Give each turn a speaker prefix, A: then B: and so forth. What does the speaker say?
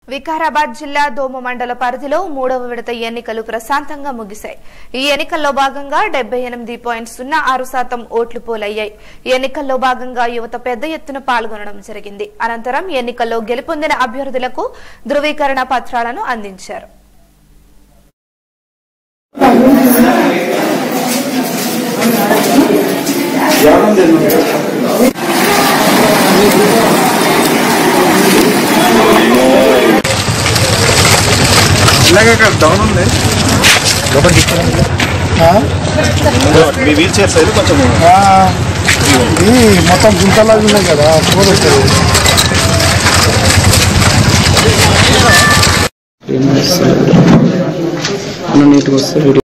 A: వికారాబాద్ జిల్లా దోమ మండల పరిధిలో మూడవ విడత ఎన్నికలు ప్రశాంతంగా ముగిశాయి ఈ ఎన్నికల్లో భాగంగా డెబ్బై ఎనిమిది పాయింట్ సున్నా ఆరు శాతం ఓట్లు పోలయ్యాయి ఈ ఎన్నికల్లో భాగంగా యువత పెద్ద ఎత్తున పాల్గొనడం జరిగింది అనంతరం ఎన్నికల్లో గెలుపొందిన అభ్యర్థులకు ధృవీకరణ పత్రాలను అందించారు
B: ఇలాగే ఇక్కడ డౌన్ ఉంది మీ వీల్ చైర్ సైడ్ కొంచెం
C: ఇది మొత్తం గుంటలాగా ఉన్నాయి కదా ఫోన్ వస్తుంది
D: నీట్గా వస్తే